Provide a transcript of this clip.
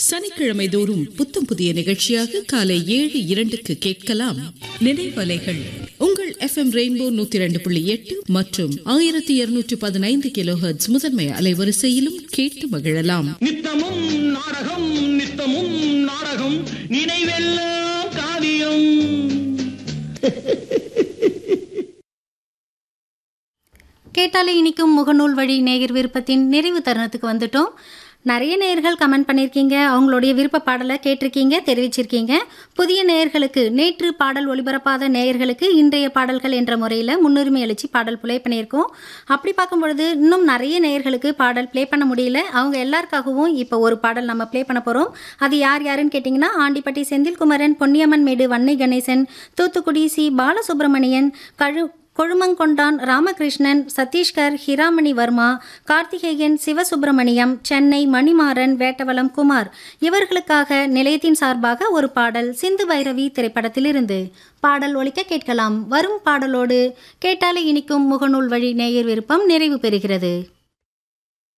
சனிக்கிழமை தோறும் புத்தம் புதிய நிகழ்ச்சியாக காலை ஏழு இரண்டுக்கு கேட்கலாம் நினைவலைகள் உங்கள் எஃப்எம் ரெயின்போ நூத்தி இரண்டு புள்ளி எட்டு மற்றும் ஆயிரத்தி இருநூற்றி பதினைந்து கிலோஹெர்ட்ஸ் முதன்மை அலைவரிசையிலும் கேட்டு மகிழலாம் நித்தமும் நாடகம் நித்தமும் நாடகம் நினைவெல்லாம் காவியம் கேட்டாலே இனிக்கும் முகநூல் வழி நேயர் விருப்பத்தின் நிறைவு தருணத்துக்கு வந்துட்டோம் நிறைய நேயர்கள் கமெண்ட் பண்ணியிருக்கீங்க அவங்களுடைய விருப்ப பாடலை கேட்டிருக்கீங்க தெரிவிச்சிருக்கீங்க புதிய நேயர்களுக்கு நேற்று பாடல் ஒளிபரப்பாத நேயர்களுக்கு இன்றைய பாடல்கள் என்ற முறையில் முன்னுரிமை அளித்து பாடல் ப்ளே பண்ணியிருக்கோம் அப்படி பார்க்கும் பொழுது இன்னும் நிறைய நேயர்களுக்கு பாடல் ப்ளே பண்ண முடியல அவங்க எல்லாருக்காகவும் இப்போ ஒரு பாடல் நம்ம ப்ளே பண்ண போகிறோம் அது யார் யாருன்னு கேட்டிங்கன்னா ஆண்டிப்பட்டி செந்தில்குமரன் பொன்னியம்மன் மேடு வன்னை கணேசன் தூத்துக்குடி சி பாலசுப்ரமணியன் கழு கொழுமங்கொண்டான் ராமகிருஷ்ணன் சத்தீஸ்கர் ஹிராமணி வர்மா கார்த்திகேயன் சிவசுப்பிரமணியம் சென்னை மணிமாறன் வேட்டவலம் குமார் இவர்களுக்காக நிலையத்தின் சார்பாக ஒரு பாடல் சிந்து பைரவி திரைப்படத்திலிருந்து பாடல் ஒலிக்க கேட்கலாம் வரும் பாடலோடு கேட்டாலே இனிக்கும் முகநூல் வழி நேயர் விருப்பம் நிறைவு பெறுகிறது